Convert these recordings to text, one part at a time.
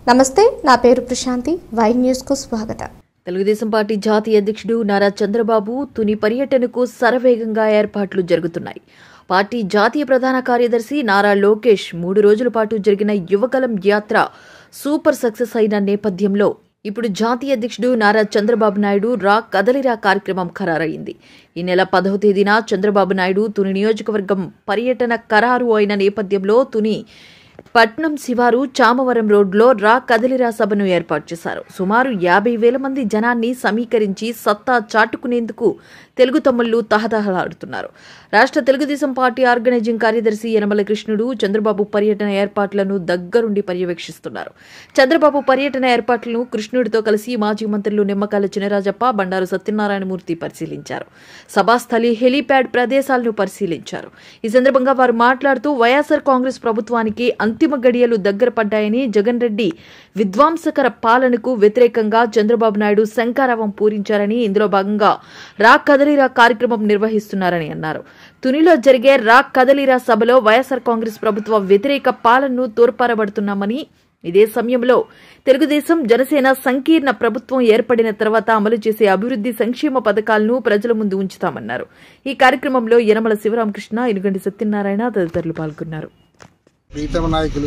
నమస్తే నా పేరు ప్రశాంతి వై న్యూస్కు స్వాగతం తెలుగుదేశం పార్టీ జాతీయ అధ్యక్షుడు నారా చంద్రబాబు తుని పర్యటనకు శరవేగంగా ఏర్పాట్లు జరుగుతున్నాయి పార్టీ జాతీయ ప్రధాన కార్యదర్శి నారా లోకేష్ మూడు రోజుల పాటు జరిగిన యువగలం యాత్ర సూపర్ సక్సెస్ అయిన నేపథ్యంలో ఇప్పుడు జాతీయ అధ్యక్షుడు నారా చంద్రబాబు నాయుడు రా కదలిరా కార్యక్రమం ఖరారైంది ఈ నెల పదవ తేదీన చంద్రబాబు నాయుడు తుని నియోజకవర్గం పర్యటన ఖరారు అయిన నేపథ్యంలో తుని పట్నం శివారు చామవరం రోడ్లో రా కదలిరా సభను ఏర్పాటు చేశారు సుమారు యాభై వేల మంది జనాన్ని సమీకరించి సత్తా చాటుకునేందుకు తెలుగు తమ్ముళ్లు తహతహలాడుతున్నారు రాష్ట్ర తెలుగుదేశం పార్టీ ఆర్గనైజింగ్ కార్యదర్శి యనమల కృష్ణుడు చంద్రబాబు పర్యటన ఏర్పాట్లను దగ్గరుండి పర్యవేక్షిస్తున్నారు చంద్రబాబు పర్యటన ఏర్పాట్లను కృష్ణుడితో కలిసి మాజీ మంత్రులు నిమ్మకాయల చినరాజప్ప బండారు సత్యనారాయణమూర్తి పరిశీలించారు సభాస్థలి హెలీప్యాడ్ ప్రదేశాలను పరిశీలించారు ఈ సందర్భంగా వారు మాట్లాడుతూ వైఎస్ఆర్ కాంగ్రెస్ ప్రభుత్వానికి అంతిమ గడియలు దగ్గర పడ్డాయని జగన్ రెడ్డి విధ్వంసకర పాలనకు వ్యతిరేకంగా చంద్రబాబు నాయుడు శంకారావం పూరించారని ఇందులో భాగంగా రా కదలిరా కార్యక్రమం నిర్వహిస్తున్నారని అన్నారు తునిలో జరిగే రా కదలిరా సభలో వైఎస్ఆర్ కాంగ్రెస్ ప్రభుత్వ వ్యతిరేక పాలనను తోడ్పారబడుతున్నామని ఇదే సమయంలో తెలుగుదేశం జనసేన సంకీర్ణ ప్రభుత్వం ఏర్పడిన తర్వాత అమలు చేసే అభివృద్ది సంక్షేమ పథకాలను ప్రజల ముందు ఉంచుతామన్నారు ఈ కార్యక్రమంలో యనమల శివరామకృష్ణ ఇనుగంటి సత్యనారాయణ తదితరులు పాల్గొన్నారు ప్రీతమ నాయకులు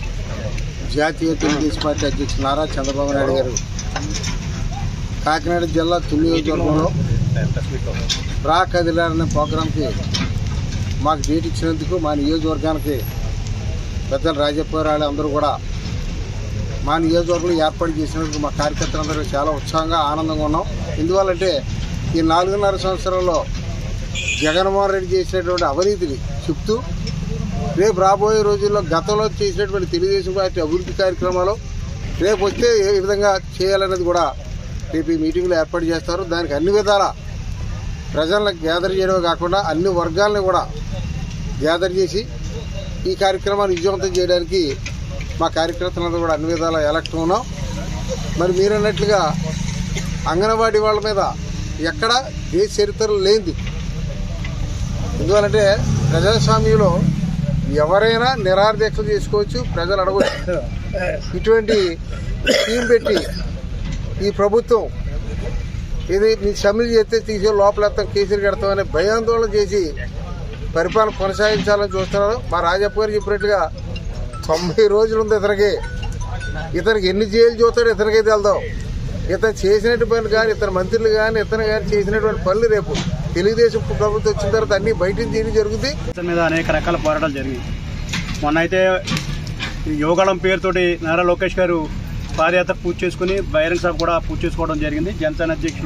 జాతీయ తెలుగుదేశం పార్టీ అధ్యక్షులు నారా చంద్రబాబు నాయుడు గారు కాకినాడ జిల్లా తుని నియోజకవర్గంలో రా కదిలారనే ప్రోగ్రాంకి మాకు డేట్ ఇచ్చినందుకు మా నియోజకవర్గానికి పెద్దలు రాజప్పగారు అందరూ కూడా మా నియోజకవర్గంలో ఏర్పాటు చేసినందుకు మా కార్యకర్తలందరూ చాలా ఉత్సాహంగా ఆనందంగా ఉన్నాం ఎందువల్లంటే ఈ నాలుగున్నర సంవత్సరంలో జగన్మోహన్ రెడ్డి చేసినటువంటి అవినీతిని చెప్తూ రేపు రాబోయే రోజుల్లో గతంలో చేసినటువంటి తెలుగుదేశం పార్టీ అభివృద్ధి కార్యక్రమాలు రేపు వస్తే ఏ విధంగా చేయాలనేది కూడా రేపు ఈ మీటింగ్లో ఏర్పాటు చేస్తారు దానికి అన్ని విధాల ప్రజలను గ్యాదర్ చేయడమే కాకుండా అన్ని వర్గాలను కూడా గ్యాదర్ చేసి ఈ కార్యక్రమాన్ని విజయవంతం చేయడానికి మా కార్యకర్తలందరూ కూడా అన్ని విధాలా ఎలక్ట్ ఉన్నాం మరి మీరు అన్నట్లుగా అంగన్వాడీ వాళ్ళ మీద ఎక్కడ ఏ చరిత్రలు లేనిది ఎందువలంటే ప్రజాస్వామ్యంలో ఎవరైనా నిరాదీక్ష చేసుకోవచ్చు ప్రజలు అడగవచ్చు ఇటువంటి స్కీమ్ పెట్టి ఈ ప్రభుత్వం ఇది మీ సమ్మెలు చేస్తే తీసే లోపలెత్తాం కేసులు కడతామని భయాందోళన చేసి పరిపాలన కొనసాగించాలని చూస్తున్నారు మా రాజప్ప గారు చెప్పినట్టుగా తొంభై రోజులు ఉంది ఇతనికి ఇతనికి ఎన్ని జైలు చూస్తాడు ఇతనికే వెళ్దాం ఇతను చేసినట్టు పనులు కానీ ఇతని మంత్రులు కానీ ఇతను కానీ చేసినటువంటి పనులు రేపు తెలుగుదేశం ప్రభుత్వం వచ్చిన తర్వాత అన్ని బయట తీయడం జరుగుతుంది దేశం మీద అనేక రకాల పోరాటాలు జరిగాయి మొన్న అయితే ఈ యోగాళం పేరుతోటి నారా లోకేష్ గారు పాదయాత్ర పూజ చేసుకుని బహిరంగ సభ కూడా పూజ చేసుకోవడం జరిగింది జనసేన అధ్యక్షులు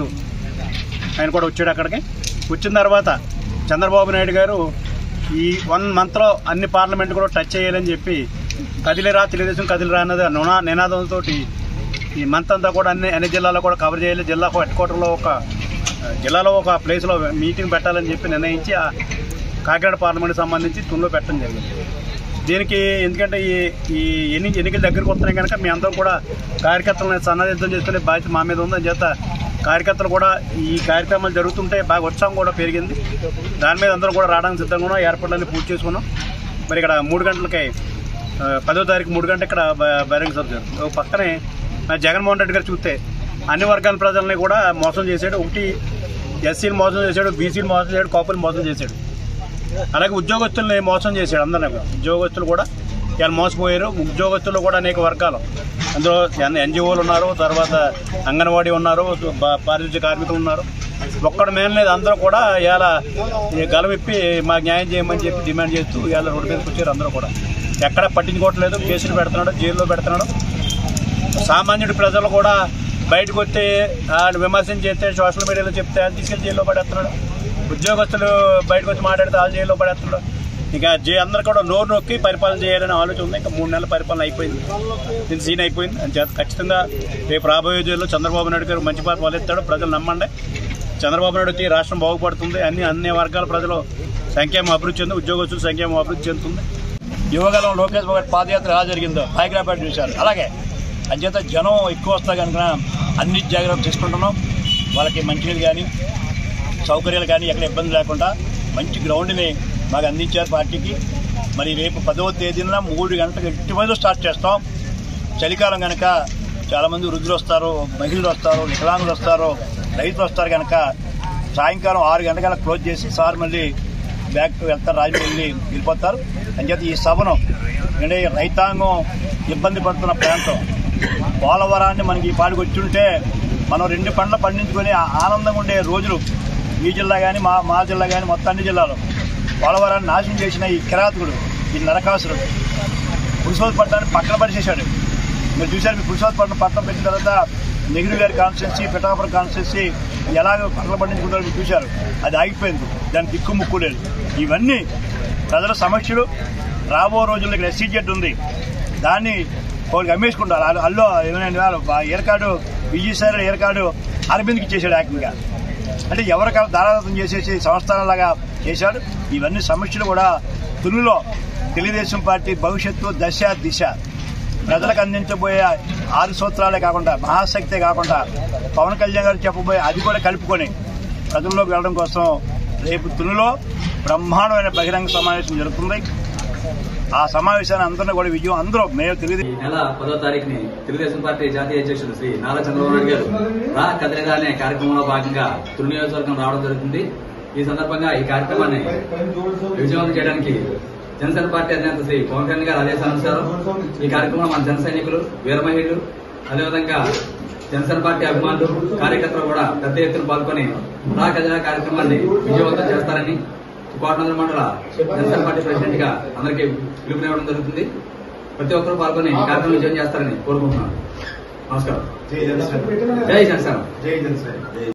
ఆయన కూడా వచ్చాడు అక్కడికి వచ్చిన తర్వాత చంద్రబాబు నాయుడు గారు ఈ వన్ మంత్లో అన్ని పార్లమెంట్ కూడా టచ్ చేయాలని చెప్పి కదిలిరా తెలుగుదేశం కదిలిరా అన్నది నునా నినాదంతో ఈ మంత్ అంతా కూడా అన్ని అన్ని జిల్లాలో కూడా కవర్ చేయాలి జిల్లా హెడ్ క్వార్టర్లో ఒక జిల్లాలో ఒక ప్లేస్లో మీటింగ్ పెట్టాలని చెప్పి నిర్ణయించి ఆ కాకినాడ పార్లమెంట్ సంబంధించి తునిలో పెట్టడం జరిగింది దీనికి ఎందుకంటే ఈ ఈ ఎన్ని ఎన్నికలు దగ్గరకు వస్తున్నాయి కనుక మీ అందరం కూడా కార్యకర్తలను సన్నద్ధం చేసుకునే బాధ్యత మా మీద ఉందని చేత కార్యకర్తలు కూడా ఈ కార్యక్రమాలు జరుగుతుంటే బాగా ఉత్సాహం కూడా పెరిగింది దాని మీద అందరం కూడా రావడానికి సిద్ధంగా ఉన్నాం ఏర్పాట్లన్నీ పూర్తి చేసుకున్నాం మరి ఇక్కడ మూడు గంటలకి ఆ, పదో తారీఖు మూడు గంటల ఇక్కడ బ- బహిరంగ సభ జరుగుతుంది ఒక పక్కనే మరి జగన్మోహన్ రెడ్డి గారు చూస్తే అన్ని వర్గాల ప్రజల్ని కూడా మోసం చేశాడు ఒకటి ఎస్సీని మోసం చేశాడు బీసీని మోసం చేశాడు కాపుని మోసం చేశాడు అలాగే ఉద్యోగస్తుల్ని మోసం చేశాడు అందరినీ కూడా. ఉద్యోగస్తులు కూడా ఇవాళ మోసపోయారు ఉద్యోగస్తులు కూడా అనేక వర్గాలు అందులో ఎన్జిఓలు ఉన్నారు తర్వాత అంగన్వాడీ ఉన్నారు బ- పారిశుద్ధ్య కార్మికులు ఉన్నారు ఒక్కడ మేన లేదు అందరూ కూడా ఇవాళ ఈ గలవిప్పి మాకు న్యాయం చేయమని చెప్పి డిమాండ్ చేస్తూ ఇవాళ రోడ్డు మీదకి వచ్చారు అందరూ కూడా ఎక్కడ పట్టించుకోవట్లేదు కేసులు పెడుతున్నాడు జైల్లో పెడుతున్నాడు సామాన్యుడి ప్రజలు కూడా బయటకు వస్తే వాళ్ళు విమర్శన చేస్తే సోషల్ మీడియాలో చెప్తే వాళ్ళు తీసుకెళ్లి జైల్లో పడేస్తున్నాడు ఉద్యోగస్తులు బయటకు వచ్చి మాట్లాడితే వాళ్ళు జైల్లో పడేస్తున్నాడు ఇక జే అందరు కూడా నోరు నొక్కి పరిపాలన చేయాలని ఆలోచన ఉంది ఇంకా మూడు నెలల పరిపాలన అయిపోయింది దీని సీన్ అయిపోయింది అని చేత ఖచ్చితంగా రేపు రాబోయే రోజుల్లో చంద్రబాబు నాయుడు గారు మంచి పార్టీ ఇస్తాడు ప్రజలు నమ్మండి చంద్రబాబు నాయుడు వచ్చి రాష్ట్రం బాగుపడుతుంది అన్ని అన్ని వర్గాల ప్రజలు సంక్షేమం అభివృద్ధి చెంది ఉద్యోగస్తులు సంక్షేమం అభివృద్ధి చెందుతుంది యువగలం లోకేష్ బాబు గారి పాదయాత్ర ఎలా జరిగిందో హైదరాబాద్ చూశారు అలాగే అంచేత జనం ఎక్కువ వస్తా కనుక అన్ని జాగ్రత్తలు తీసుకుంటున్నాం వాళ్ళకి మంచినీళ్ళు కానీ సౌకర్యాలు కానీ ఎక్కడ ఇబ్బంది లేకుండా మంచి గ్రౌండ్ని మాకు అందించారు పార్టీకి మరి రేపు పదవ తేదీన మూడు గంటలకు ఎట్టి మీద స్టార్ట్ చేస్తాం చలికాలం కనుక చాలామంది వృద్ధులు వస్తారు మహిళలు వస్తారు వికలాంగులు వస్తారు రైతులు వస్తారు కనుక సాయంకాలం ఆరు గంటల క్లోజ్ చేసి సార్ మళ్ళీ బ్యాక్ వెళ్తారు రాజు వెళ్ళి వెళ్ళిపోతారు అంచేత ఈ సభను అంటే రైతాంగం ఇబ్బంది పడుతున్న ప్రాంతం పోలవరాన్ని మనకి ఈ పాడికి వచ్చుంటే మనం రెండు పండ్లు పండించుకొని ఆ- ఆనందంగా ఉండే రోజులు ఈ జిల్లా కానీ మా మా జిల్లా కానీ మొత్తం అన్ని జిల్లాలో పోలవరాన్ని నాశనం చేసిన ఈ కిరాతకుడు ఈ నరకాసురుడు పురుషోత్పట్నాన్ని పక్కన పడిచేశాడు మీరు చూశారు మీ పురుషోత్పట్నం పట్టణం పెట్టిన తర్వాత నెహ్రూ గారి కాన్స్టిట్యున్సీ పిఠాపురం కాన్స్టిట్యున్సీ ఎలాగ పక్కన పండించుకుంటారో మీరు చూశారు అది ఆగిపోయింది దానికి దిక్కు ముక్కు లేదు ఇవన్నీ ప్రజల సమస్యలు రాబో రోజుల్లో ఇక్కడ ఎస్సీజెడ్ ఉంది దాన్ని వాళ్ళకి అమ్మేసుకుంటారు వాళ్ళు అల్లో ఏమైనా వాళ్ళు ఏర్కాడు విజయసాయి ఏర్కాడు అరవింద్కి ఇచ్చేసాడు ఏకంగా అంటే ఎవరికాల దారాదత్తం చేసేసి సంస్థలలాగా చేశాడు ఇవన్నీ సమస్యలు కూడా తునిలో తెలుగుదేశం పార్టీ భవిష్యత్తు దశ దిశ ప్రజలకు అందించబోయే ఆరు సూత్రాలే కాకుండా మహాశక్తే కాకుండా పవన్ కళ్యాణ్ గారు చెప్పబోయే అది కూడా కలుపుకొని ప్రజల్లోకి వెళ్ళడం కోసం రేపు తునిలో బ్రహ్మాండమైన బహిరంగ సమావేశం జరుగుతుంది ఆ సమావేశాన్ని అందరినీ కూడా విజయం అందరూ మేము తెలుగుదేశం ఈ నెల పదో తారీఖుని తెలుగుదేశం పార్టీ జాతీయ అధ్యక్షుడు శ్రీ నారా చంద్రబాబు నాయుడు గారు రా కదిలేదా అనే కార్యక్రమంలో భాగంగా తుని నియోజకవర్గం రావడం జరుగుతుంది ఈ సందర్భంగా ఈ కార్యక్రమాన్ని విజయవంతం చేయడానికి జనసేన పార్టీ అధినేత శ్రీ పవన్ కళ్యాణ్ గారు ఆదేశానుసారం ఈ కార్యక్రమంలో మన జన సైనికులు వీర మహిళలు అదేవిధంగా జనసేన పార్టీ అభిమానులు కార్యకర్తలు కూడా పెద్ద ఎత్తున పాల్గొని రా కదిలా కార్యక్రమాన్ని విజయవంతం చేస్తారని కోటనందల మండల జనసేన పార్టీ ప్రెసిడెంట్ గా అందరికీ పిలుపునివ్వడం జరుగుతుంది ప్రతి ఒక్కరూ పాల్గొని ఈ కార్యక్రమం విజయం చేస్తారని కోరుకుంటున్నాను నమస్కారం జై జనసేన